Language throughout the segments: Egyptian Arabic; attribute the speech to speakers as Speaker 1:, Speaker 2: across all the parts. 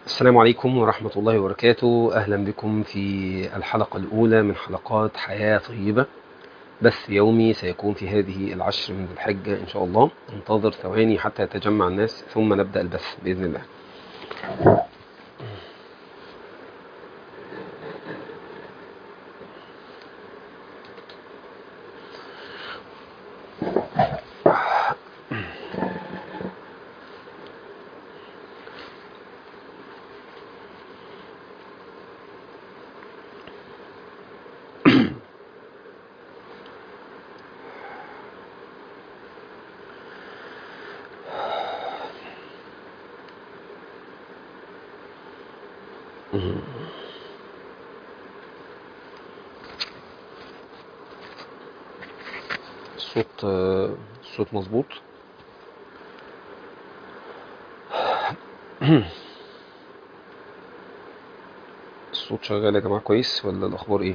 Speaker 1: السلام عليكم ورحمة الله وبركاته أهلا بكم في الحلقة الأولى من حلقات حياة طيبة بث يومي سيكون في هذه العشر من ذي الحجة إن شاء الله انتظر ثواني حتى يتجمع الناس ثم نبدأ البث بإذن الله الصوت الصوت مظبوط الصوت شغال يا جماعة كويس ولا الأخبار إيه؟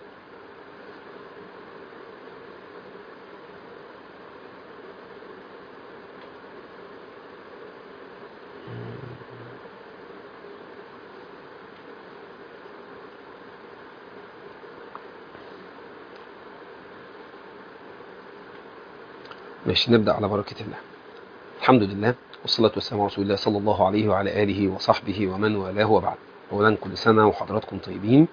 Speaker 1: ماشي نبدأ على بركة الله الحمد لله والصلاة والسلام على رسول الله صلى الله عليه وعلى آله وصحبه ومن والاه وبعد أولا كل سنة وحضراتكم طيبين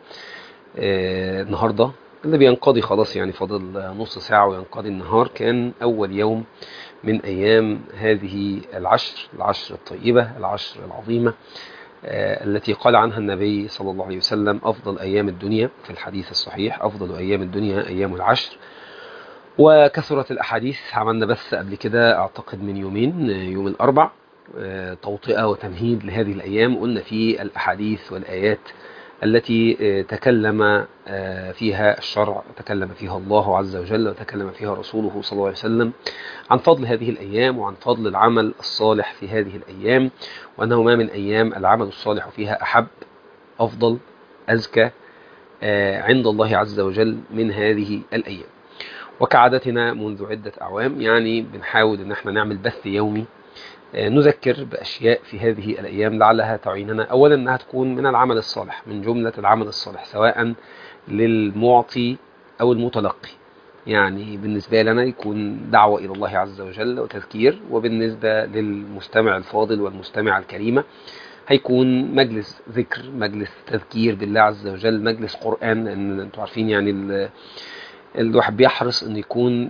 Speaker 1: آه النهاردة اللي بينقضي خلاص يعني فاضل نص ساعة وينقضي النهار كان أول يوم من أيام هذه العشر العشر الطيبة العشر العظيمة آه التي قال عنها النبي صلى الله عليه وسلم أفضل أيام الدنيا في الحديث الصحيح أفضل أيام الدنيا أيام العشر وكثرت الأحاديث عملنا بس قبل كده أعتقد من يومين يوم الأربع توطئة وتمهيد لهذه الأيام قلنا في الأحاديث والآيات التي تكلم فيها الشرع تكلم فيها الله عز وجل وتكلم فيها رسوله صلى الله عليه وسلم عن فضل هذه الأيام وعن فضل العمل الصالح في هذه الأيام وأنه ما من أيام العمل الصالح فيها أحب أفضل أزكى عند الله عز وجل من هذه الأيام وكعادتنا منذ عدة أعوام يعني بنحاول أن احنا نعمل بث يومي نذكر بأشياء في هذه الأيام لعلها تعيننا أولا أنها تكون من العمل الصالح من جملة العمل الصالح سواء للمعطي أو المتلقي يعني بالنسبة لنا يكون دعوة إلى الله عز وجل وتذكير وبالنسبة للمستمع الفاضل والمستمع الكريمة هيكون مجلس ذكر مجلس تذكير بالله عز وجل مجلس قرآن لأن أنتم عارفين يعني الواحد بيحرص أن يكون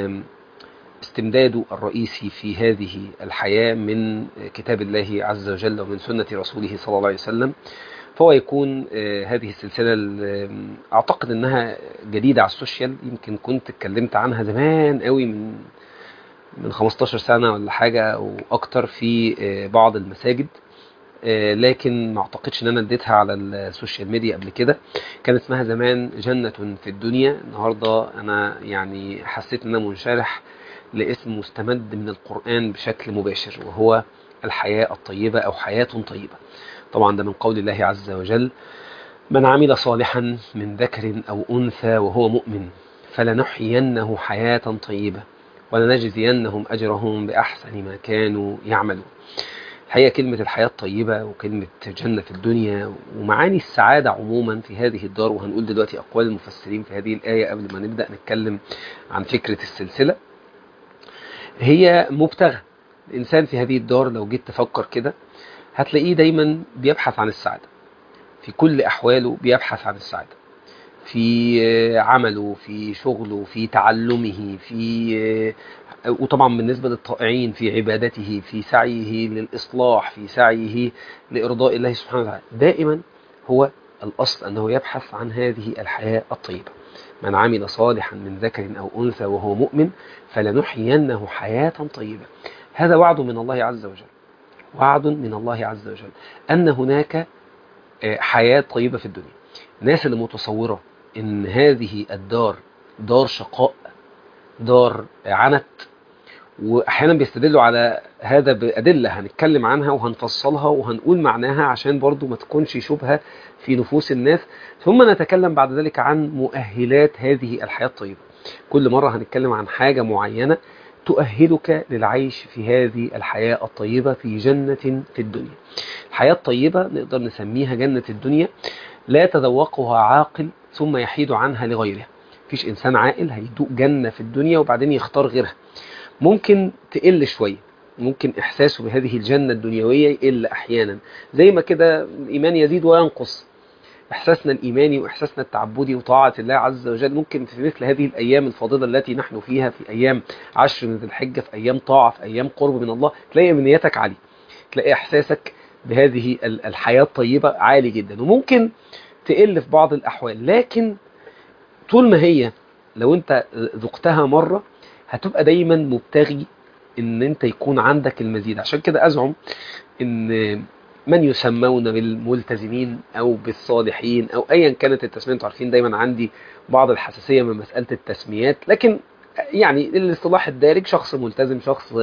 Speaker 1: استمداده الرئيسي في هذه الحياة من كتاب الله عز وجل ومن سنة رسوله صلى الله عليه وسلم فهو يكون هذه السلسلة أعتقد أنها جديدة على السوشيال يمكن كنت اتكلمت عنها زمان قوي من من 15 سنة ولا حاجة أو أكتر في بعض المساجد لكن ما اعتقدش ان انا اديتها على السوشيال ميديا قبل كده كان اسمها زمان جنة في الدنيا النهاردة انا يعني حسيت ان انا منشرح لاسم مستمد من القرآن بشكل مباشر وهو الحياة الطيبة او حياة طيبة طبعا ده من قول الله عز وجل من عمل صالحا من ذكر او انثى وهو مؤمن فلنحيينه حياة طيبة ولنجزينهم اجرهم باحسن ما كانوا يعملون الحقيقة كلمة الحياة الطيبة وكلمة جنة في الدنيا ومعاني السعادة عموما في هذه الدار وهنقول دلوقتي أقوال المفسرين في هذه الآية قبل ما نبدأ نتكلم عن فكرة السلسلة هي مبتغى الإنسان في هذه الدار لو جيت تفكر كده هتلاقيه دايما بيبحث عن السعادة في كل أحواله بيبحث عن السعادة في عمله في شغله في تعلمه في وطبعا بالنسبة للطائعين في عبادته في سعيه للإصلاح في سعيه لإرضاء الله سبحانه وتعالى دائما هو الأصل أنه يبحث عن هذه الحياة الطيبة من عمل صالحا من ذكر أو أنثى وهو مؤمن فلنحيينه حياة طيبة هذا وعد من الله عز وجل وعد من الله عز وجل أن هناك حياة طيبة في الدنيا الناس اللي متصورة ان هذه الدار دار شقاء دار عنت واحيانا بيستدلوا على هذا بادله هنتكلم عنها وهنفصلها وهنقول معناها عشان برضو ما تكونش شبهه في نفوس الناس ثم نتكلم بعد ذلك عن مؤهلات هذه الحياه الطيبه كل مره هنتكلم عن حاجه معينه تؤهلك للعيش في هذه الحياة الطيبة في جنة في الدنيا الحياة الطيبة نقدر نسميها جنة الدنيا لا يتذوقها عاقل ثم يحيد عنها لغيره مفيش إنسان عاقل هيدوق جنة في الدنيا وبعدين يختار غيرها ممكن تقل شوية ممكن إحساسه بهذه الجنة الدنيوية يقل أحيانا زي ما كده الإيمان يزيد وينقص إحساسنا الإيماني وإحساسنا التعبدي وطاعة الله عز وجل ممكن في مثل هذه الأيام الفاضلة التي نحن فيها في أيام عشر من ذي الحجة في أيام طاعة في أيام قرب من الله تلاقي إمنياتك عالية تلاقي إحساسك بهذه الحياة الطيبة عالي جدا وممكن تقل في بعض الأحوال لكن طول ما هي لو أنت ذقتها مرة هتبقى دايما مبتغي ان انت يكون عندك المزيد عشان كده ازعم ان من يسمون بالملتزمين او بالصالحين او ايا كانت التسميه انتوا عارفين دايما عندي بعض الحساسيه من مساله التسميات لكن يعني الاصطلاح الدارج شخص ملتزم شخص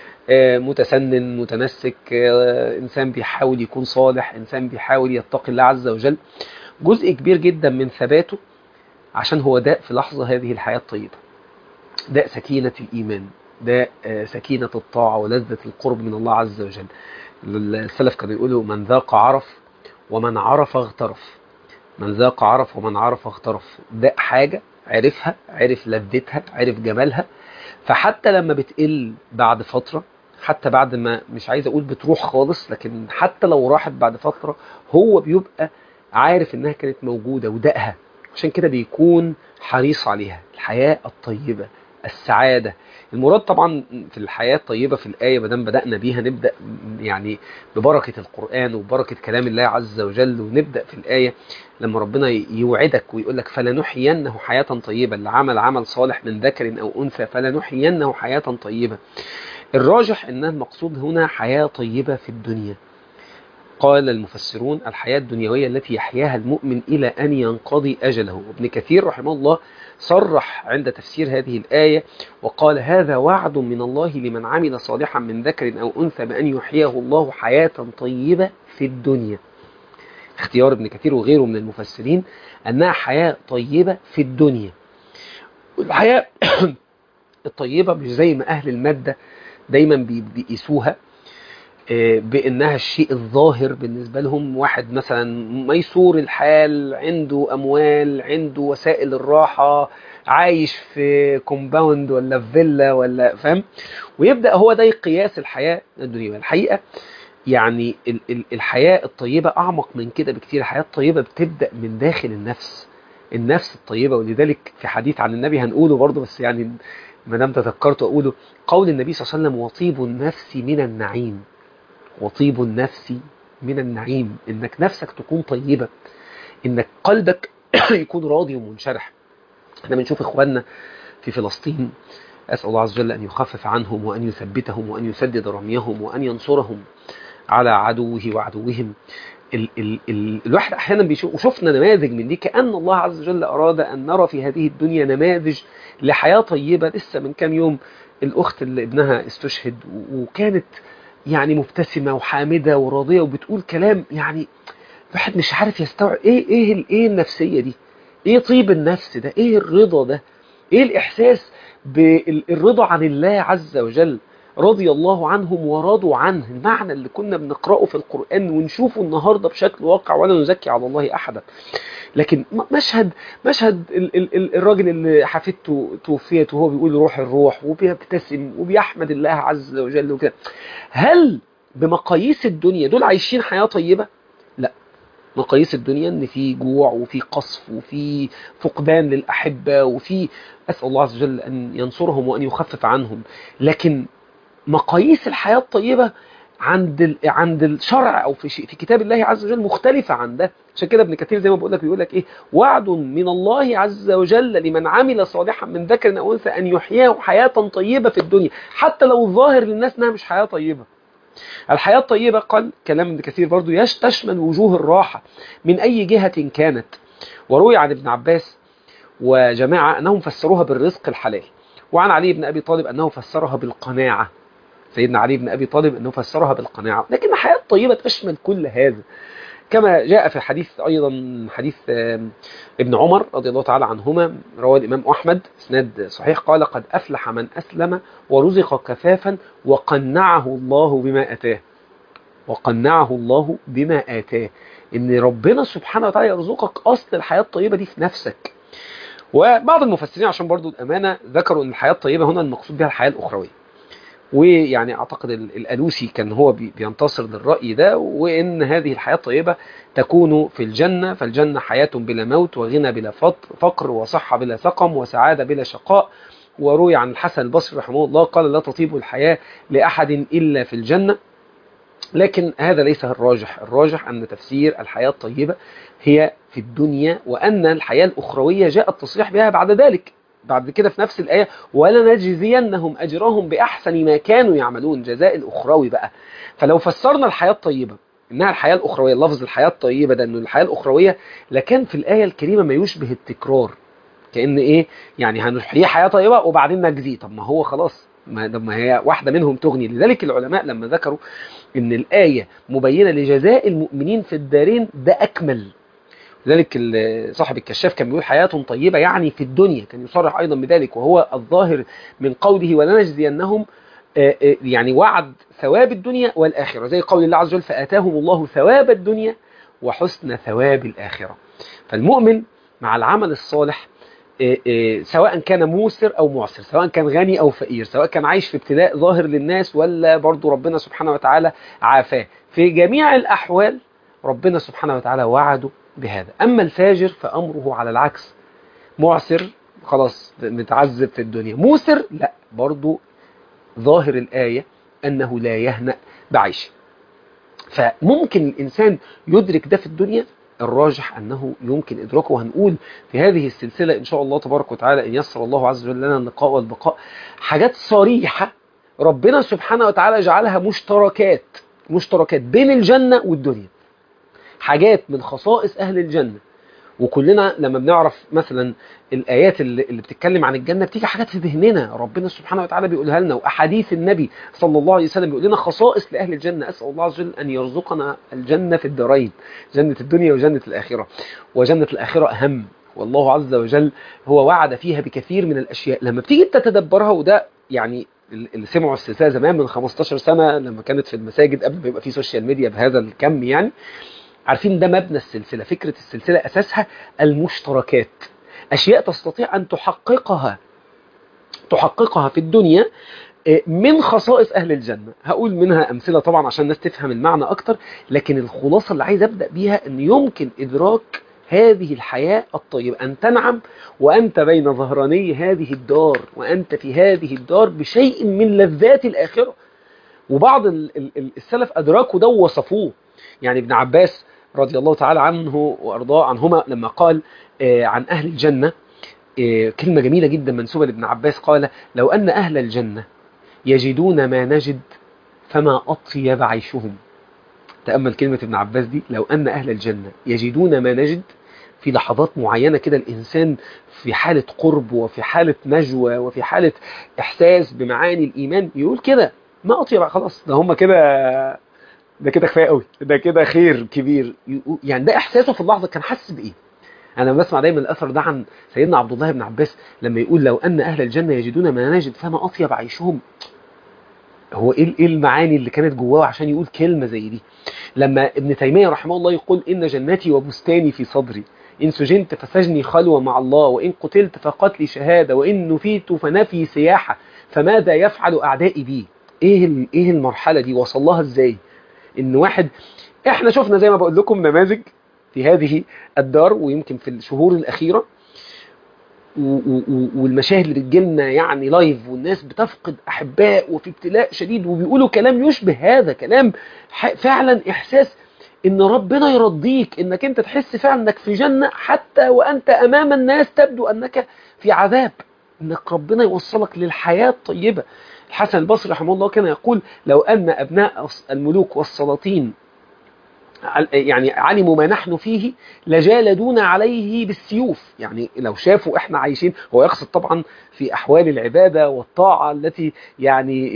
Speaker 1: متسنن متنسك انسان بيحاول يكون صالح انسان بيحاول يتقي الله عز وجل جزء كبير جدا من ثباته عشان هو داء في لحظه هذه الحياه الطيبه داء سكينه الايمان ده سكينة الطاعة ولذة القرب من الله عز وجل السلف كانوا يقولوا من ذاق عرف ومن عرف اغترف من ذاق عرف ومن عرف اغترف ده حاجة عرفها عرف لذتها عرف جمالها فحتى لما بتقل بعد فترة حتى بعد ما مش عايز اقول بتروح خالص لكن حتى لو راحت بعد فترة هو بيبقى عارف انها كانت موجودة ودقها عشان كده بيكون حريص عليها الحياة الطيبة السعادة المراد طبعا في الحياة الطيبة في الآية مدام بدأنا بيها نبدأ يعني ببركة القرآن وبركة كلام الله عز وجل ونبدأ في الآية لما ربنا يوعدك ويقول لك فلنحيينه حياة طيبة اللي عمل عمل صالح من ذكر أو أنثى فلنحيينه حياة طيبة الراجح أن المقصود هنا حياة طيبة في الدنيا قال المفسرون الحياة الدنيوية التي يحياها المؤمن إلى أن ينقضي أجله وابن كثير رحمه الله صرح عند تفسير هذه الآية وقال هذا وعد من الله لمن عمل صالحا من ذكر أو أنثى بأن يحياه الله حياة طيبة في الدنيا اختيار ابن كثير وغيره من المفسرين أنها حياة طيبة في الدنيا الحياة الطيبة مش زي ما أهل المادة دايما بيقيسوها بانها الشيء الظاهر بالنسبه لهم واحد مثلا ميسور الحال عنده اموال عنده وسائل الراحه عايش في كومباوند ولا في فيلا ولا فاهم ويبدا هو ده قياس الحياه الدنيويه الحقيقه يعني الحياه الطيبه اعمق من كده بكتير الحياه الطيبه بتبدا من داخل النفس النفس الطيبه ولذلك في حديث عن النبي هنقوله برضه بس يعني ما دام تذكرت اقوله قول النبي صلى الله عليه وسلم وطيب النفس من النعيم وطيب النفس من النعيم انك نفسك تكون طيبة انك قلبك يكون راضي ومنشرح احنا بنشوف اخواننا في فلسطين اسال الله عز وجل ان يخفف عنهم وان يثبتهم وان يسدد رميهم وان ينصرهم على عدوه وعدوهم ال ال ال الواحد احيانا بيشوف وشفنا نماذج من دي كان الله عز وجل اراد ان نرى في هذه الدنيا نماذج لحياه طيبه لسه من كام يوم الاخت اللي ابنها استشهد وكانت يعني مبتسمه وحامده وراضيه وبتقول كلام يعني الواحد مش عارف يستوعب ايه ايه ايه النفسيه دي ايه طيب النفس ده ايه الرضا ده ايه الاحساس بالرضا عن الله عز وجل رضي الله عنهم ورضوا عنه المعنى اللي كنا بنقرأه في القرآن ونشوفه النهاردة بشكل واقع ولا نزكي على الله أحدا لكن مشهد مشهد ال ال ال الراجل اللي حفيدته توفيت وهو بيقول روح الروح وبيبتسم وبيحمد الله عز وجل وكده هل بمقاييس الدنيا دول عايشين حياة طيبة؟ لا مقاييس الدنيا ان في جوع وفي قصف وفي فقدان للأحبة وفي أسأل الله عز وجل أن ينصرهم وأن يخفف عنهم لكن مقاييس الحياة الطيبة عند ال... عند الشرع او في شيء في كتاب الله عز وجل مختلفه عن ده عشان كده ابن كثير زي ما بقول لك بيقول لك ايه وعد من الله عز وجل لمن عمل صالحا من ذكر او انثى ان يحياه حياه طيبه في الدنيا حتى لو الظاهر للناس انها مش حياه طيبه الحياه الطيبه قال كلام ابن كثير برضو يش تشمل وجوه الراحه من اي جهه كانت وروي عن ابن عباس وجماعه انهم فسروها بالرزق الحلال وعن علي بن ابي طالب انه فسرها بالقناعه سيدنا علي بن أبي طالب أنه فسرها بالقناعة لكن الحياة الطيبة تشمل كل هذا كما جاء في حديث أيضا حديث ابن عمر رضي الله تعالى عنهما رواه الإمام أحمد اسناد صحيح قال قد أفلح من أسلم ورزق كفافا وقنعه الله بما أتاه وقنعه الله بما آتاه إن ربنا سبحانه وتعالى يرزقك أصل الحياة الطيبة دي في نفسك وبعض المفسرين عشان برضو الأمانة ذكروا أن الحياة الطيبة هنا المقصود بها الحياة الأخروية ويعني أعتقد الألوسي كان هو بينتصر للرأي ده وإن هذه الحياة الطيبة تكون في الجنة فالجنة حياة بلا موت وغنى بلا فقر وصحة بلا سقم وسعادة بلا شقاء وروي عن الحسن البصري رحمه الله قال لا تطيب الحياة لأحد إلا في الجنة لكن هذا ليس الراجح الراجح أن تفسير الحياة الطيبة هي في الدنيا وأن الحياة الأخروية جاء التصريح بها بعد ذلك بعد كده في نفس الآية ولنجزينهم أجرهم بأحسن ما كانوا يعملون جزاء الأخروي بقى فلو فسرنا الحياة الطيبة إنها الحياة الأخروية لفظ الحياة الطيبة ده إنه الحياة الأخروية لكان في الآية الكريمة ما يشبه التكرار كأن إيه يعني هنحيي حياة طيبة وبعدين نجزيه طب ما هو خلاص ما, ما هي واحدة منهم تغني لذلك العلماء لما ذكروا ان الآية مبينة لجزاء المؤمنين في الدارين ده أكمل لذلك صاحب الكشاف كان بيقول حياة طيبة يعني في الدنيا كان يصرح أيضا بذلك وهو الظاهر من قوله ولنجزينهم يعني وعد ثواب الدنيا والآخرة زي قول الله عز وجل فآتاهم الله ثواب الدنيا وحسن ثواب الآخرة فالمؤمن مع العمل الصالح سواء كان موسر أو معسر سواء كان غني أو فقير سواء كان عايش في ابتلاء ظاهر للناس ولا برضو ربنا سبحانه وتعالى عافاه في جميع الأحوال ربنا سبحانه وتعالى وعده بهذا أما الفاجر فأمره على العكس معسر خلاص متعذب في الدنيا موسر لا برضو ظاهر الآية أنه لا يهنأ بعيشه فممكن الإنسان يدرك ده في الدنيا الراجح أنه يمكن إدراكه وهنقول في هذه السلسلة إن شاء الله تبارك وتعالى إن يسر الله عز وجل لنا اللقاء والبقاء حاجات صريحة ربنا سبحانه وتعالى جعلها مشتركات مشتركات بين الجنة والدنيا حاجات من خصائص أهل الجنة وكلنا لما بنعرف مثلا الآيات اللي, اللي بتتكلم عن الجنة بتيجي حاجات في ذهننا ربنا سبحانه وتعالى بيقولها لنا وأحاديث النبي صلى الله عليه وسلم بيقول لنا خصائص لأهل الجنة أسأل الله عز وجل أن يرزقنا الجنة في الدارين جنة الدنيا وجنة الآخرة وجنة الآخرة أهم والله عز وجل هو وعد فيها بكثير من الأشياء لما بتيجي تتدبرها وده يعني اللي سمعوا السلسلة زمان من 15 سنة لما كانت في المساجد قبل ما يبقى في سوشيال ميديا بهذا الكم يعني عارفين ده مبنى السلسلة فكرة السلسلة أساسها المشتركات أشياء تستطيع أن تحققها تحققها في الدنيا من خصائص أهل الجنة هقول منها أمثلة طبعا عشان الناس تفهم المعنى أكتر لكن الخلاصة اللي عايز أبدأ بيها أن يمكن إدراك هذه الحياة الطيبة أن تنعم وأنت بين ظهراني هذه الدار وأنت في هذه الدار بشيء من لذات الآخرة وبعض السلف أدراكوا ده ووصفوه يعني ابن عباس رضي الله تعالى عنه وأرضاه عنهما لما قال عن أهل الجنة كلمة جميلة جدا منسوبة لابن عباس قال لو أن أهل الجنة يجدون ما نجد فما أطيب عيشهم تأمل كلمة ابن عباس دي لو أن أهل الجنة يجدون ما نجد في لحظات معينة كده الإنسان في حالة قرب وفي حالة نجوى وفي حالة إحساس بمعاني الإيمان يقول كده ما أطيب خلاص ده هم كده ده كده كفايه قوي ده كده خير كبير يعني ده احساسه في اللحظه كان حاسس بايه انا بسمع دايما الاثر ده عن سيدنا عبد الله بن عباس لما يقول لو ان اهل الجنه يجدون ما نجد فما اطيب عيشهم هو ايه ايه المعاني اللي كانت جواه عشان يقول كلمه زي دي لما ابن تيميه رحمه الله يقول ان جنتي وبستاني في صدري إن سجنت فسجني خلوة مع الله وإن قتلت فقتلي شهادة وإن نفيت فنفي سياحة فماذا يفعل أعدائي بي إيه, إيه المرحلة دي وصل لها إزاي ان واحد احنا شفنا زي ما بقول لكم نماذج في هذه الدار ويمكن في الشهور الأخيرة والمشاهد اللي بتجيلنا يعني لايف والناس بتفقد أحباء وفي ابتلاء شديد وبيقولوا كلام يشبه هذا كلام فعلا إحساس ان ربنا يرضيك انك انت تحس فعلا انك في جنة حتى وانت امام الناس تبدو انك في عذاب انك ربنا يوصلك للحياة الطيبة الحسن البصري رحمه الله كان يقول لو أن أبناء الملوك والسلاطين يعني علموا ما نحن فيه لجالدونا عليه بالسيوف يعني لو شافوا احنا عايشين هو يقصد طبعا في احوال العباده والطاعه التي يعني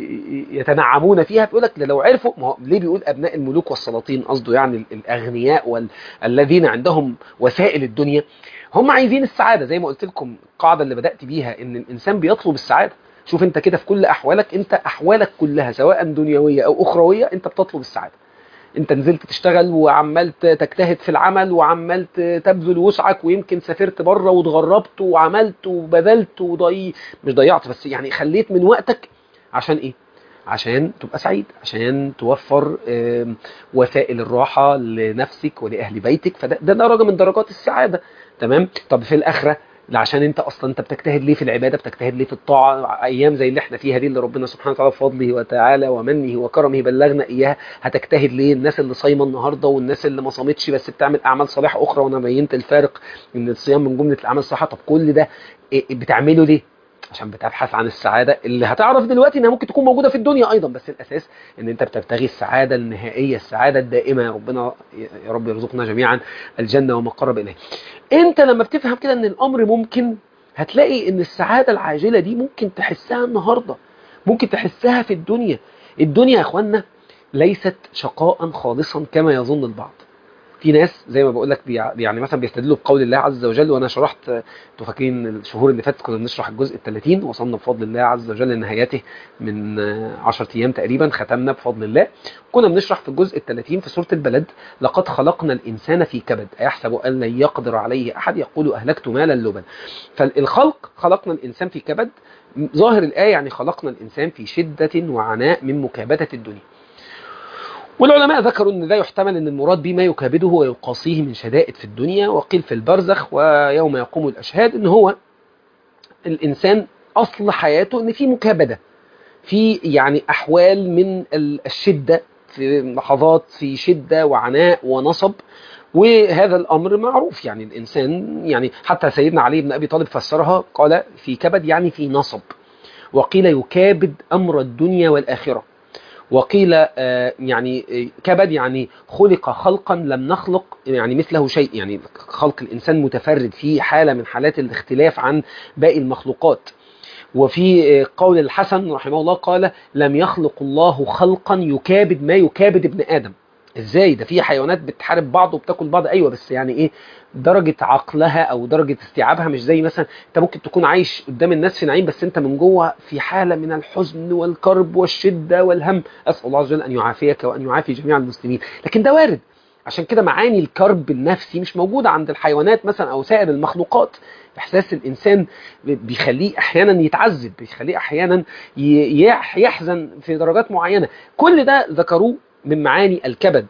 Speaker 1: يتنعمون فيها بيقول لك لو عرفوا ما هو ليه بيقول ابناء الملوك والسلاطين قصده يعني الاغنياء والذين عندهم وسائل الدنيا هم عايزين السعاده زي ما قلت لكم القاعده اللي بدات بيها ان الانسان بيطلب السعاده شوف انت كده في كل احوالك انت احوالك كلها سواء دنيويه او اخرويه انت بتطلب السعاده انت نزلت تشتغل وعمال تجتهد في العمل وعمال تبذل وسعك ويمكن سافرت بره واتغربت وعملت وبذلت وضي مش ضيعت بس يعني خليت من وقتك عشان ايه عشان تبقى سعيد عشان توفر وسائل الراحة لنفسك ولأهل بيتك فده ده درجة من درجات السعادة تمام طب في الآخرة عشان انت اصلا انت بتجتهد ليه في العباده بتجتهد ليه في الطاعه ايام زي اللي احنا فيها دي اللي ربنا سبحانه وتعالى بفضله وتعالى ومنه وكرمه بلغنا اياها هتجتهد ليه الناس اللي صايمه النهارده والناس اللي ما صامتش بس بتعمل اعمال صالحه اخرى وانا بينت الفارق ان الصيام من جمله الاعمال الصالحه طب كل ده بتعمله ليه عشان بتبحث عن السعادة اللي هتعرف دلوقتي انها ممكن تكون موجودة في الدنيا ايضا بس الاساس ان انت بتبتغي السعادة النهائية السعادة الدائمة يا ربنا يا رب يرزقنا جميعا الجنة وما قرب اليه انت لما بتفهم كده ان الامر ممكن هتلاقي ان السعادة العاجلة دي ممكن تحسها النهاردة ممكن تحسها في الدنيا الدنيا يا اخوانا ليست شقاء خالصا كما يظن البعض في ناس زي ما بقول لك يعني مثلا بيستدلوا بقول الله عز وجل وانا شرحت انتوا فاكرين الشهور اللي فاتت كنا بنشرح الجزء ال 30 وصلنا بفضل الله عز وجل لنهايته من 10 ايام تقريبا ختمنا بفضل الله كنا بنشرح في الجزء ال 30 في سوره البلد لقد خلقنا الانسان في كبد ايحسب ان لن يقدر عليه احد يقول اهلكت مالا لبا فالخلق خلقنا الانسان في كبد ظاهر الايه يعني خلقنا الانسان في شده وعناء من مكابده الدنيا والعلماء ذكروا ان ده يحتمل ان المراد به ما يكابده ويقاسيه من شدائد في الدنيا وقيل في البرزخ ويوم يقوم الاشهاد ان هو الانسان اصل حياته ان في مكابده في يعني احوال من الشده في لحظات في شده وعناء ونصب وهذا الامر معروف يعني الانسان يعني حتى سيدنا علي بن ابي طالب فسرها قال في كبد يعني في نصب وقيل يكابد امر الدنيا والاخره وقيل يعني كبد يعني خلق خلقا لم نخلق يعني مثله شيء يعني خلق الإنسان متفرد في حالة من حالات الاختلاف عن باقي المخلوقات وفي قول الحسن رحمه الله قال لم يخلق الله خلقا يكابد ما يكابد ابن آدم ازاي ده في حيوانات بتحارب بعض وبتاكل بعض ايوه بس يعني ايه درجه عقلها او درجه استيعابها مش زي مثلا انت ممكن تكون عايش قدام الناس في نعيم بس انت من جوه في حاله من الحزن والكرب والشده والهم اسال الله عز وجل ان يعافيك وان يعافي جميع المسلمين لكن ده وارد عشان كده معاني الكرب النفسي مش موجوده عند الحيوانات مثلا او سائر المخلوقات احساس الانسان بيخليه احيانا يتعذب بيخليه احيانا يحزن في درجات معينه كل ده ذكروه من معاني الكبد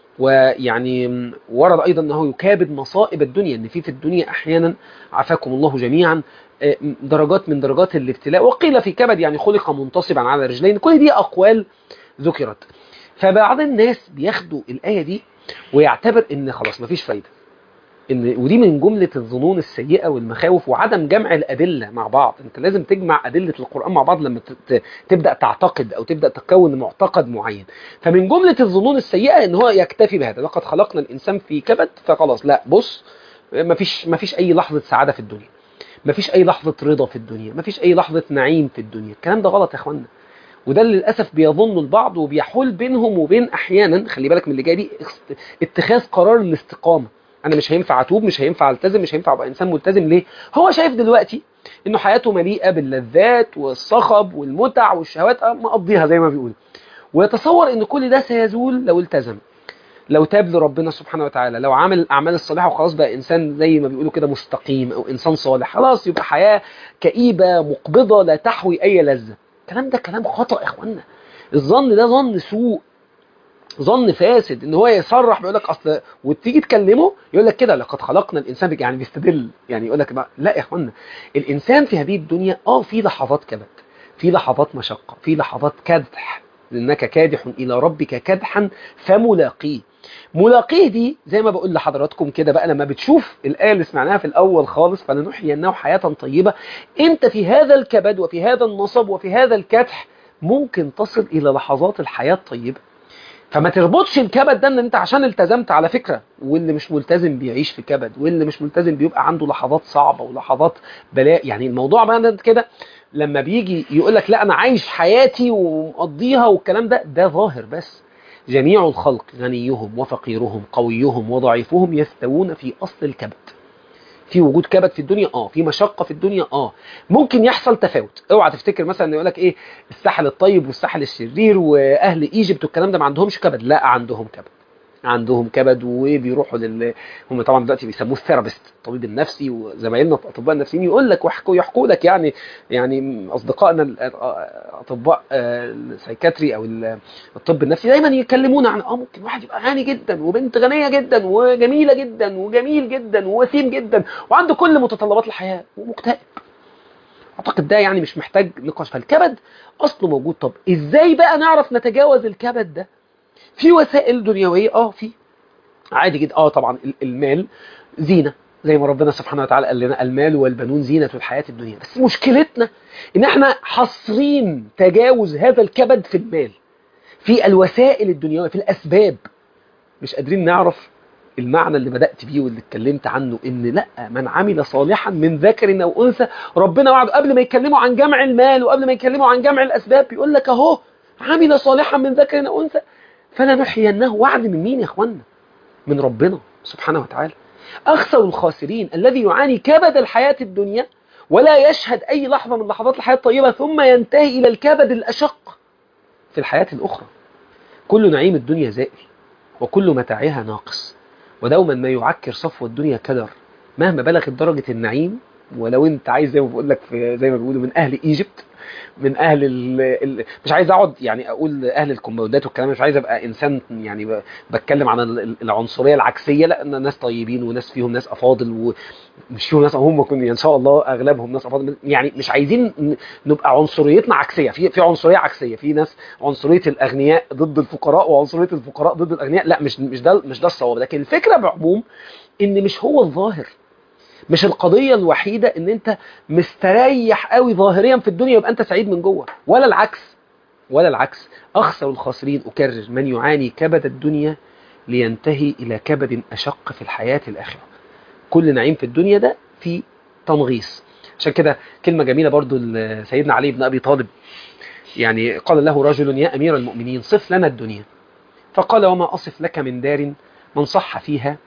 Speaker 1: ويعني ورد ايضا انه يكابد مصائب الدنيا ان في في الدنيا احيانا عافاكم الله جميعا درجات من درجات الابتلاء وقيل في كبد يعني خلق منتصبا على رجلين كل دي اقوال ذكرت فبعض الناس بياخدوا الايه دي ويعتبر ان خلاص مفيش فايده ان ودي من جمله الظنون السيئه والمخاوف وعدم جمع الادله مع بعض انت لازم تجمع ادله القران مع بعض لما تبدا تعتقد او تبدا تكون معتقد معين فمن جمله الظنون السيئه ان هو يكتفي بهذا لقد خلقنا الانسان في كبد فخلاص لا بص مفيش مفيش اي لحظه سعاده في الدنيا مفيش اي لحظه رضا في الدنيا مفيش اي لحظه نعيم في الدنيا الكلام ده غلط يا اخوانا وده اللي للاسف بيظن البعض وبيحول بينهم وبين احيانا خلي بالك من اللي جاي دي اتخاذ قرار الاستقامه انا مش هينفع اتوب مش هينفع التزم مش هينفع ابقى انسان ملتزم ليه هو شايف دلوقتي انه حياته مليئه باللذات والصخب والمتع والشهوات مقضيها زي ما بيقول ويتصور ان كل ده سيزول لو التزم لو تاب لربنا سبحانه وتعالى لو عمل الاعمال الصالحه وخلاص بقى انسان زي ما بيقولوا كده مستقيم او انسان صالح خلاص يبقى حياه كئيبه مقبضه لا تحوي اي لذه الكلام ده كلام خطا يا اخوانا الظن ده ظن سوء ظن فاسد ان هو يصرح بيقول لك اصل وتيجي تكلمه يقول لك كده لقد خلقنا الانسان بك يعني بيستدل يعني يقول لك بقى لا يا اخوانا الانسان في هذه الدنيا اه في لحظات كبد في لحظات مشقه في لحظات كدح انك كادح الى ربك كدحا فملاقيه ملاقيه دي زي ما بقول لحضراتكم كده بقى لما بتشوف الايه اللي سمعناها في الاول خالص فلنحيينه حياه طيبه انت في هذا الكبد وفي هذا النصب وفي هذا الكدح ممكن تصل الى لحظات الحياه الطيبه فما تربطش الكبد ده ان انت عشان التزمت على فكره واللي مش ملتزم بيعيش في كبد واللي مش ملتزم بيبقى عنده لحظات صعبه ولحظات بلاء يعني الموضوع بقى ده كده لما بيجي يقول لك لا انا عايش حياتي ومقضيها والكلام ده ده ظاهر بس جميع الخلق غنيهم وفقيرهم قويهم وضعيفهم يستوون في اصل الكبد في وجود كبد في الدنيا اه في مشقه في الدنيا اه ممكن يحصل تفاوت اوعى تفتكر مثلا يقول لك ايه الساحل الطيب والساحل الشرير واهل ايجيبت والكلام ده ما عندهمش كبد لا عندهم كبد عندهم كبد وبيروحوا لل هم طبعا دلوقتي بيسموه الثيرابيست الطبيب النفسي وزمايلنا الاطباء النفسيين يقول لك ويحكوا يحكوا لك يعني يعني اصدقائنا الاطباء السايكاتري او الطب النفسي دايما يكلمونا عن اه ممكن واحد يبقى غني جدا وبنت غنيه جدا وجميله جدا وجميل جدا ووسيم جدا وعنده كل متطلبات الحياه ومكتئب اعتقد ده يعني مش محتاج نقاش فالكبد اصله موجود طب ازاي بقى نعرف نتجاوز الكبد ده في وسائل دنيويه اه في عادي جدا اه طبعا المال زينه زي ما ربنا سبحانه وتعالى قال لنا المال والبنون زينه الحياه الدنيا بس مشكلتنا ان احنا حاصرين تجاوز هذا الكبد في المال في الوسائل الدنيويه في الاسباب مش قادرين نعرف المعنى اللي بدأت بيه واللي اتكلمت عنه ان لا من عمل صالحا من ذكر او انثى ربنا وعده قبل ما يتكلموا عن جمع المال وقبل ما يتكلموا عن جمع الاسباب بيقول لك اهو عمل صالحا من ذكر او انثى فلنحيينه وعد من مين يا اخوانا من ربنا سبحانه وتعالى اخسر الخاسرين الذي يعاني كبد الحياة الدنيا ولا يشهد اي لحظة من لحظات الحياة الطيبة ثم ينتهي الى الكبد الاشق في الحياة الاخرى كل نعيم الدنيا زائل وكل متاعها ناقص ودوما ما يعكر صفو الدنيا كدر مهما بلغت درجة النعيم ولو انت عايز زي ما بقول لك زي ما بيقولوا من اهل ايجيبت من اهل ال ال مش عايز اقعد يعني اقول اهل الكومباوندات والكلام مش عايز ابقى انسان يعني بتكلم عن العنصريه العكسيه لا ان ناس طيبين وناس فيهم ناس افاضل ومش فيهم ناس هم كن ان شاء الله اغلبهم ناس افاضل يعني مش عايزين نبقى عنصريتنا عكسيه في في عنصريه عكسيه في ناس عنصريه الاغنياء ضد الفقراء وعنصريه الفقراء ضد الاغنياء لا مش مش ده مش ده الصواب لكن الفكره بعموم ان مش هو الظاهر مش القضية الوحيدة ان انت مستريح قوي ظاهريا في الدنيا يبقى انت سعيد من جوه ولا العكس ولا العكس اخسر الخاسرين اكرر من يعاني كبد الدنيا لينتهي الى كبد اشق في الحياة الاخرة كل نعيم في الدنيا ده في تنغيص عشان كده كلمة جميلة برضو سيدنا علي بن ابي طالب يعني قال له رجل يا امير المؤمنين صف لنا الدنيا فقال وما اصف لك من دار من صح فيها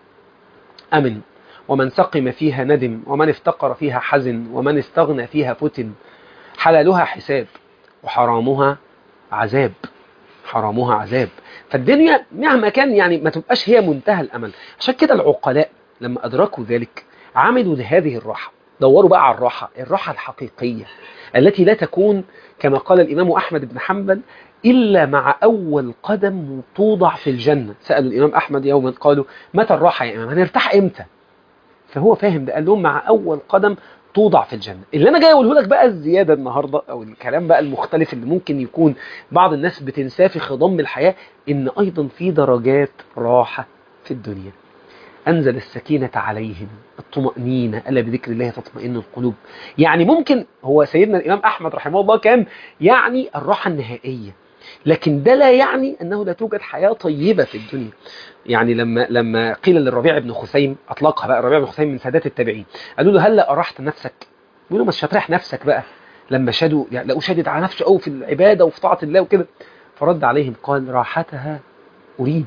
Speaker 1: امن ومن سقم فيها ندم ومن افتقر فيها حزن ومن استغنى فيها فتن حلالها حساب وحرامها عذاب حرامها عذاب فالدنيا مهما كان يعني ما تبقاش هي منتهى الأمل عشان كده العقلاء لما أدركوا ذلك عملوا لهذه الراحة دوروا بقى على الراحة الراحة الحقيقية التي لا تكون كما قال الإمام أحمد بن حنبل إلا مع أول قدم توضع في الجنة سألوا الإمام أحمد يوما قالوا متى الراحة يا إمام هنرتاح إمتى فهو فاهم ده قال لهم مع أول قدم توضع في الجنة اللي أنا جاي أقوله لك بقى الزيادة النهاردة أو الكلام بقى المختلف اللي ممكن يكون بعض الناس بتنساه في خضم الحياة إن أيضا في درجات راحة في الدنيا أنزل السكينة عليهم الطمأنينة ألا بذكر الله تطمئن القلوب يعني ممكن هو سيدنا الإمام أحمد رحمه الله كان يعني الراحة النهائية لكن ده لا يعني أنه لا توجد حياة طيبة في الدنيا يعني لما لما قيل للربيع بن خثيم أطلقها بقى الربيع بن خثيم من سادات التابعين قالوا له هلا أرحت نفسك بيقولوا مش هتريح نفسك بقى لما شدوا يعني لقوا شدد على نفسه قوي في العبادة وفي طاعة الله وكده فرد عليهم قال راحتها أريد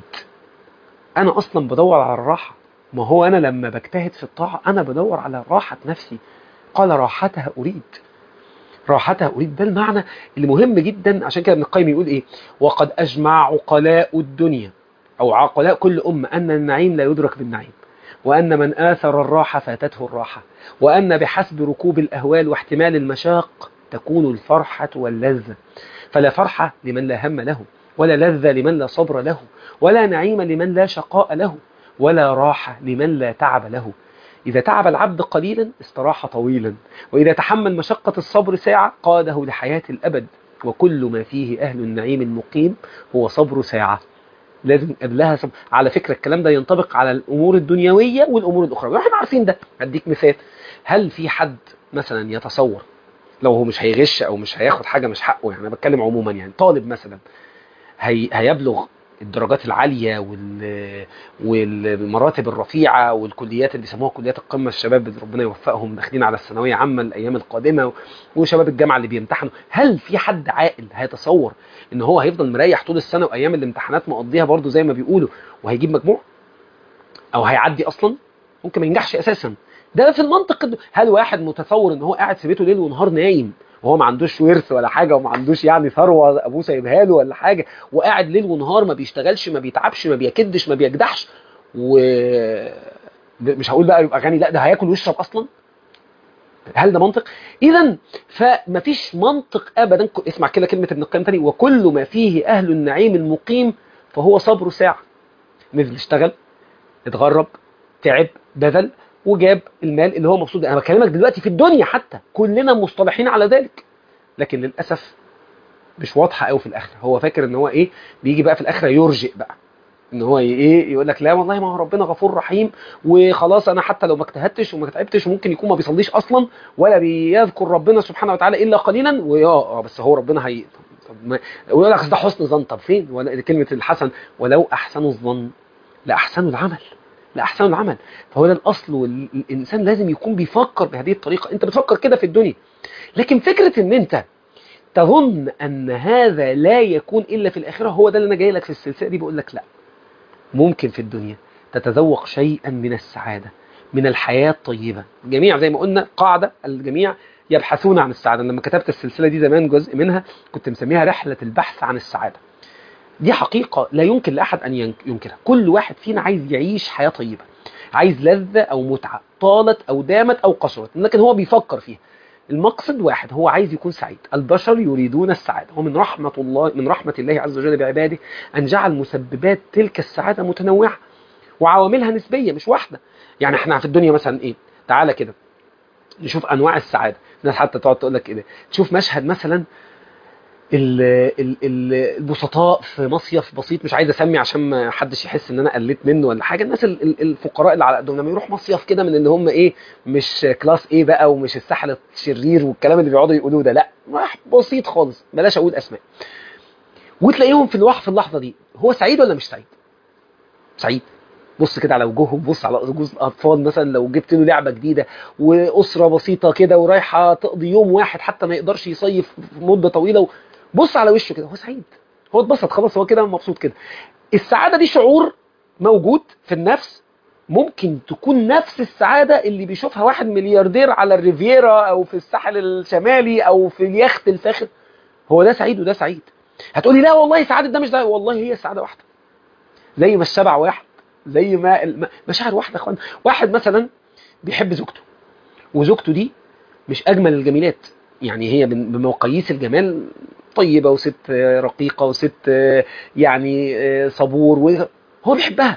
Speaker 1: أنا أصلا بدور على الراحة ما هو أنا لما بجتهد في الطاعة أنا بدور على راحة نفسي قال راحتها أريد راحتها أريد ده المعنى اللي مهم جدا عشان كده ابن القيم يقول إيه وقد أجمع عقلاء الدنيا أو عقلاء كل أمة أن النعيم لا يدرك بالنعيم وأن من آثر الراحة فاتته الراحة وأن بحسب ركوب الأهوال واحتمال المشاق تكون الفرحة واللذة فلا فرحة لمن لا هم له ولا لذة لمن لا صبر له ولا نعيم لمن لا شقاء له ولا راحة لمن لا تعب له إذا تعب العبد قليلا استراح طويلا وإذا تحمل مشقة الصبر ساعة قاده لحياة الأبد وكل ما فيه أهل النعيم المقيم هو صبر ساعة لازم قبلها صبر. على فكرة الكلام ده ينطبق على الأمور الدنيوية والأمور الأخرى واحنا عارفين ده أديك مثال هل في حد مثلا يتصور لو هو مش هيغش أو مش هياخد حاجة مش حقه يعني أنا بتكلم عموما يعني طالب مثلا هي هيبلغ الدرجات العاليه وال والمراتب الرفيعه والكليات اللي بيسموها كليات القمه الشباب اللي ربنا يوفقهم داخلين على الثانويه عامه الايام القادمه وشباب الجامعه اللي بيمتحنوا هل في حد عاقل هيتصور ان هو هيفضل مريح طول السنه وايام الامتحانات مقضيها برضه زي ما بيقولوا وهيجيب مجموع او هيعدي اصلا ممكن ما ينجحش اساسا ده في المنطق الد- هل واحد متصور ان هو قاعد في بيته ليل ونهار نايم وهو ما عندوش ورث ولا حاجه وما عندوش يعني ثروه ابوه سايبها له ولا حاجه وقاعد ليل ونهار ما بيشتغلش ما بيتعبش ما بيكدش ما بيجدحش و مش هقول بقى يبقى غني لا ده هياكل ويشرب اصلا هل ده منطق؟ اذا فمفيش منطق ابدا ك- اسمع كده كلمه ابن القيم تاني وكل ما فيه اهل النعيم المقيم فهو صبر ساعه نزل اشتغل اتغرب تعب بذل وجاب المال اللي هو مبسوط انا بكلمك دلوقتي في الدنيا حتى كلنا مصطلحين على ذلك لكن للاسف مش واضحه قوي في الاخره هو فاكر ان هو ايه بيجي بقى في الاخره يرجئ بقى ان هو ايه يقول لك لا والله ما هو ربنا غفور رحيم وخلاص انا حتى لو ما اجتهدتش وما تعبتش وممكن يكون ما بيصليش اصلا ولا بيذكر ربنا سبحانه وتعالى الا قليلا ويا اه بس هو ربنا هي طب ما ويقول لك أصل ده حسن ظن طب فين ولا كلمه الحسن ولو احسنوا الظن لاحسنوا العمل لاحسنوا العمل فهو ده الاصل والانسان لازم يكون بيفكر بهذه الطريقه انت بتفكر كده في الدنيا لكن فكره ان انت تظن ان هذا لا يكون الا في الاخره هو ده اللي انا جاي لك في السلسله دي بقول لك لا ممكن في الدنيا تتذوق شيئا من السعاده من الحياه الطيبه الجميع زي ما قلنا قاعده الجميع يبحثون عن السعاده لما كتبت السلسله دي زمان جزء منها كنت مسميها رحله البحث عن السعاده دي حقيقه لا يمكن لاحد ان ين- ينكرها كل واحد فينا عايز يعيش حياه طيبه عايز لذه او متعه طالت او دامت او قصرت لكن هو بيفكر فيها المقصد واحد هو عايز يكون سعيد البشر يريدون السعادة ومن رحمة الله من رحمة الله عز وجل بعباده أن جعل مسببات تلك السعادة متنوعة وعواملها نسبية مش واحدة يعني احنا في الدنيا مثلا ايه تعالى كده نشوف انواع السعادة الناس حتى تقعد تقول لك كده تشوف مشهد مثلا ال- ال- ال- البسطاء في مصيف بسيط مش عايز اسمي عشان ما حدش يحس ان انا قلت منه ولا حاجه الناس ال- ال- الفقراء اللي على قدهم لما يروح مصيف كده من ان هم ايه مش كلاس ايه بقى ومش الساحل الشرير والكلام اللي بيقعدوا يقولوه ده لا راح بسيط خالص بلاش اقول اسماء وتلاقيهم في الوح في اللحظه دي هو سعيد ولا مش سعيد سعيد بص كده على وجوههم بص على وجوه الاطفال مثلا لو جبت له لعبه جديده واسره بسيطه كده ورايحه تقضي يوم واحد حتى ما يقدرش يصيف في مده طويله بص على وشه كده هو سعيد هو اتبسط خلاص هو كده مبسوط كده السعاده دي شعور موجود في النفس ممكن تكون نفس السعاده اللي بيشوفها واحد ملياردير على الريفيرا او في الساحل الشمالي او في اليخت الفاخر هو ده سعيد وده سعيد هتقولي لا والله سعاده ده مش ده والله هي السعاده واحده زي ما الشبع واحد زي ما الم- مشاعر واحده يا اخوان واحد مثلا بيحب زوجته وزوجته دي مش اجمل الجميلات يعني هي بن- بمقاييس الجمال طيبه وست آه، رقيقه وست آه، يعني آه، صبور وهو بيحبها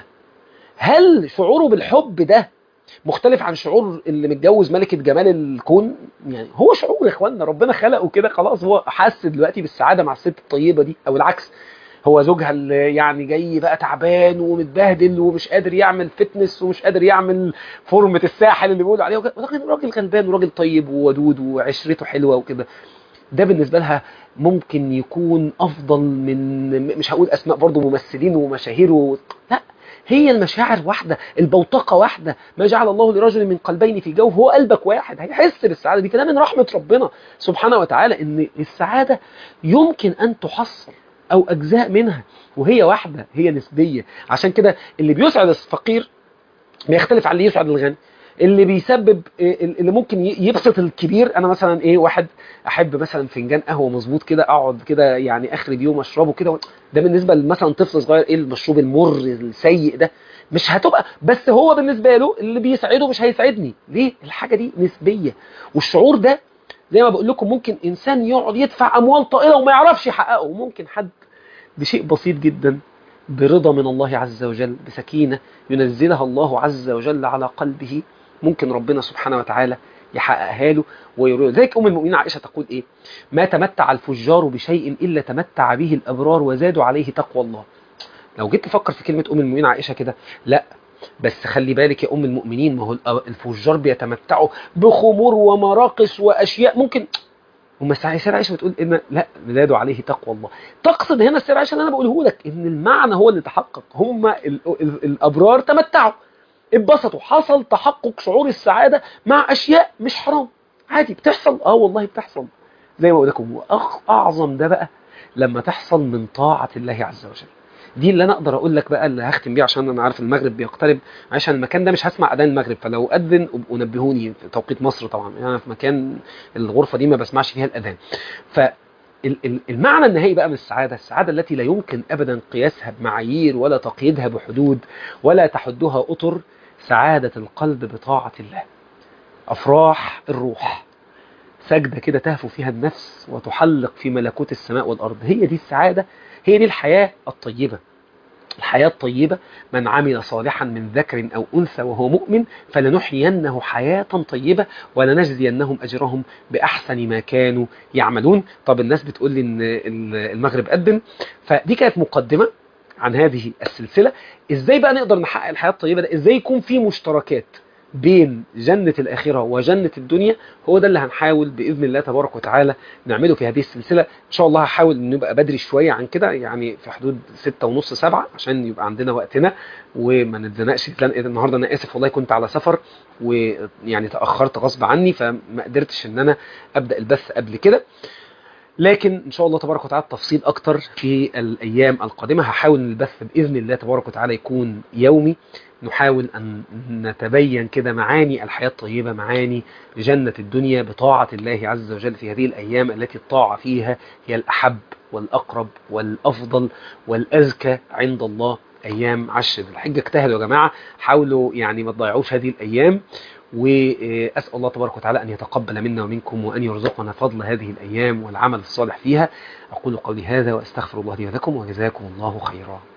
Speaker 1: هل شعوره بالحب ده مختلف عن شعور اللي متجوز ملكة جمال الكون يعني هو شعور يا اخوانا ربنا خلقه كده خلاص هو حس دلوقتي بالسعادة مع الست الطيبة دي او العكس هو زوجها اللي يعني جاي بقى تعبان ومتبهدل ومش قادر يعمل فتنس ومش قادر يعمل فورمة الساحل اللي بيقولوا عليها وكده. راجل راجل غلبان وراجل طيب وودود وعشرته حلوة وكده ده بالنسبة لها ممكن يكون أفضل من مش هقول أسماء برضه ممثلين ومشاهير و... لا هي المشاعر واحدة البوتقة واحدة ما جعل الله لرجل من قلبين في جوف هو قلبك واحد هيحس بالسعادة دي فده من رحمة ربنا سبحانه وتعالى إن السعادة يمكن أن تحصل أو أجزاء منها وهي واحدة هي نسبية عشان كده اللي بيسعد الفقير بيختلف عن اللي يسعد الغني اللي بيسبب اللي ممكن يبسط الكبير انا مثلا ايه واحد احب مثلا فنجان قهوه مظبوط كده اقعد كده يعني اخر اليوم اشربه كده ده بالنسبه مثلا طفل صغير ايه المشروب المر السيء ده مش هتبقى بس هو بالنسبه له اللي بيسعده مش هيسعدني ليه الحاجه دي نسبيه والشعور ده زي ما بقول لكم ممكن انسان يقعد يدفع اموال طائله وما يعرفش يحققه وممكن حد بشيء بسيط جدا برضا من الله عز وجل بسكينه ينزلها الله عز وجل على قلبه ممكن ربنا سبحانه وتعالى يحققها له ويريه ذلك ام المؤمنين عائشه تقول ايه ما تمتع الفجار بشيء الا تمتع به الابرار وزادوا عليه تقوى الله لو جيت تفكر في كلمه ام المؤمنين عائشه كده لا بس خلي بالك يا ام المؤمنين ما هو الفجار بيتمتعوا بخمور ومراقص واشياء ممكن وما السيدة عائشة بتقول إن لا ميلاد عليه تقوى الله تقصد هنا السيدة عائشة اللي أنا بقوله لك إن المعنى هو اللي تحقق هم ال ال الأبرار تمتعوا اتبسطوا حصل تحقق شعور السعادة مع أشياء مش حرام عادي بتحصل اه والله بتحصل زي ما قلت لكم واعظم ده بقى لما تحصل من طاعة الله عز وجل دي اللي انا اقدر اقول لك بقى اللي هختم بيه عشان انا عارف المغرب بيقترب عشان المكان ده مش هسمع اذان المغرب فلو اذن ابقوا نبهوني في توقيت مصر طبعا انا يعني في مكان الغرفه دي ما بسمعش فيها الاذان ف المعنى النهائي بقى من السعادة السعادة التي لا يمكن أبدا قياسها بمعايير ولا تقييدها بحدود ولا تحدها أطر سعادة القلب بطاعة الله أفراح الروح سجدة كده تهفو فيها النفس وتحلق في ملكوت السماء والأرض هي دي السعادة هي دي الحياة الطيبة الحياة الطيبة من عمل صالحا من ذكر أو أنثى وهو مؤمن فلنحيينه حياة طيبة ولنجزينهم أجرهم بأحسن ما كانوا يعملون طب الناس بتقول لي إن المغرب قدم فدي كانت مقدمة عن هذه السلسلة إزاي بقى نقدر نحقق الحياة الطيبة ده إزاي يكون في مشتركات بين جنة الآخرة وجنة الدنيا هو ده اللي هنحاول بإذن الله تبارك وتعالى نعمله في هذه السلسلة إن شاء الله هحاول إن نبقى بدري شوية عن كده يعني في حدود ستة ونص سبعة عشان يبقى عندنا وقتنا وما نتزنقش النهاردة أنا آسف والله كنت على سفر ويعني تأخرت غصب عني فما قدرتش إن أنا أبدأ البث قبل كده لكن ان شاء الله تبارك وتعالى التفصيل اكتر في الايام القادمه هحاول ان البث باذن الله تبارك وتعالى يكون يومي نحاول ان نتبين كده معاني الحياه الطيبه معاني جنه الدنيا بطاعه الله عز وجل في هذه الايام التي الطاعه فيها هي الاحب والاقرب والافضل والازكى عند الله ايام عشر ذي الحجه اجتهدوا يا جماعه حاولوا يعني ما تضيعوش هذه الايام وأسأل الله تبارك وتعالى أن يتقبل منا ومنكم وأن يرزقنا فضل هذه الأيام والعمل الصالح فيها أقول قولي هذا وأستغفر الله لي ولكم وجزاكم الله خيرا